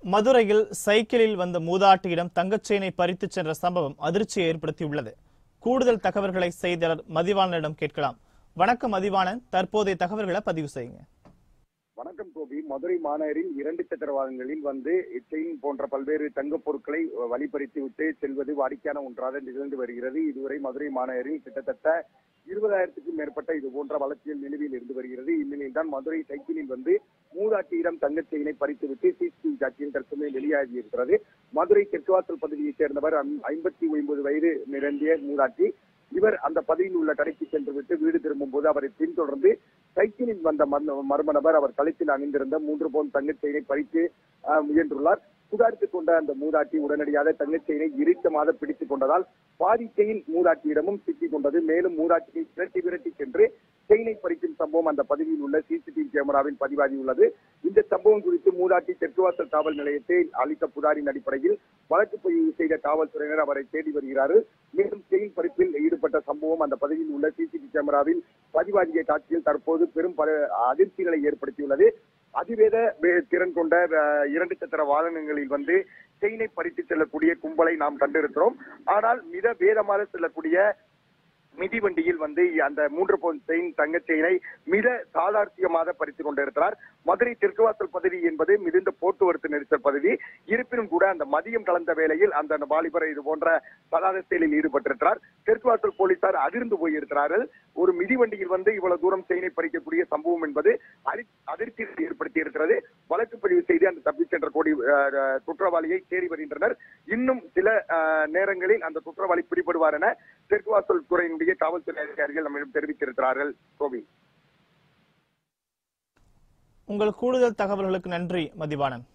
மதுரையில் சைக்கிளில் வந்த மூதாட்டியிடம் தங்கச் செயினை பறித்துச் சென்ற சம்பவம் அதிர்ச்சியை ஏற்படுத்தியுள்ளது கூடுதல் தகவல்களை செய்தியாளர் மதிவாணனிடம் கேட்கலாம் வணக்கம் மதிவாணன் தற்போதைய தகவல்களை பதிவு செய்யுங்க வணக்கம் கோபி மதுரை மாநகரில் இரண்டு சக்கர வாகனங்களில் வந்து செயின் போன்ற பல்வேறு தங்கப் பொருட்களை வழிபறித்து விட்டு செல்வது வாடிக்கையான ஒன்றாக நிகழ்ந்து வருகிறது இதுவரை மதுரை மாநகரில் கிட்டத்தட்ட இருபதாயிரத்துக்கும் மேற்பட்ட இது போன்ற வளர்ச்சியில் நிலுவையில் இருந்து வருகிறது இந்நிலையில் தான் மதுரை சைக்கிளில் வந்து மூதாட்டியிடம் தங்கச் செயினை பறித்துவிட்டு சிசிடிவி காட்சியில் தற்சமயம் வெளியாகி இருக்கிறது மதுரை தெற்குவாசல் பகுதியைச் சேர்ந்தவர் ஐம்பத்தி ஒன்பது வயது நிரம்பிய மூதாட்டி இவர் அந்த பகுதியில் உள்ள கடைக்கு சென்று விட்டு வீடு திரும்பும் போது அவரை பின்தொடர்ந்து சைக்கிளில் வந்த மர்ம மர்ம நபர் அவர் கழுத்தில் அணிந்திருந்த மூன்று பவுன் தங்கச் செயினை பறித்து ஆஹ், முயன்றுள்ளார் சுதாரித்துக் கொண்ட அந்த மூதாட்டி உடனடியாக தங்கச் செயினை இறுக்கமாக பிடித்துக் கொண்டதால் பாதி செயின் மூதாட்டியிடமும் சிக்கிக் கொண்டது மேலும் மூதாட்டியை விரட்டி விரட்டி சென்று செயினை பறிக்கும் சம்பவம் அந்த பகுதியில் உள்ள சிசிடிவி கேமராவில் பதிவாகியுள்ளது இந்த சம்பவம் குறித்து மூதாட்டி தெற்குவாசல் காவல் நிலையத்தில் அளித்த புகாரின் அடிப்படையில் வழக்கு பதிவு செய்த காவல்துறையினர் அவரை தேடி வருகிறார்கள் மேலும் செயின் பறிப்பில் ஈடுபட்ட சம்பவம் அந்த பகுதியில் உள்ள சிசிடிவி கேமராவில் பதிவாகிய காட்சியில் தற்போது பெரும் பல அதிர்ச்சிகளை ஏற்படுத்தியுள்ளது அதிவேத வே- திறன் கொண்ட அஹ், இரண்டு சக்கர வாகனங்களில் வந்து செயினை பறித்து செல்லக்கூடிய கும்பலை நாம் கண்டிருக்கிறோம் ஆனால் மித வேதமாக செல்லக்கூடிய மிதிவண்டியில் வந்து அந்த மூன்று பவுன் செயின் தங்கச் செயினை மித சாதார்த்தியமாக பறித்துக் கொண்டிருக்கிறார் மதுரை தெற்குவாசல் பகுதி என்பது மிகுந்த போக்குவரத்து நெரிசல் பகுதி இருப்பினும் கூட அந்த மதியம் கலந்த வேளையில் அந்த வாலிபர் இது போன்ற பலாத செயலில் ஈடுபட்டிருக்கிறார் தெற்குவாசல் போலீசார் அதிர்ந்து போயிருக்கிறார்கள் ஒரு மிதிவண்டியில் வந்து இவ்வளவு தூரம் செயினை பறிக்கக்கூடிய சம்பவம் என்பது அரி- அதிர்ச்சி ஏற்படுத்தி இருக்கிறது வழக்கு பதிவு செய்து அந்த தப்பிச் சென்ற கோடி அஹ், அஹ், குற்றவாளியை தேடி வருகின்றனர் இன்னும் சில அஹ், நேரங்களில் அந்த குற்றவாளி பிடிபடுவார் என தெற்குவாசல் துறையினுடைய காவல்துறை அதிகாரிகள் நம்மிடம் தெரிவித்திருக்கிறார்கள் கோபி உங்கள் கூடுதல் தகவல்களுக்கு நன்றி மதிவாணன்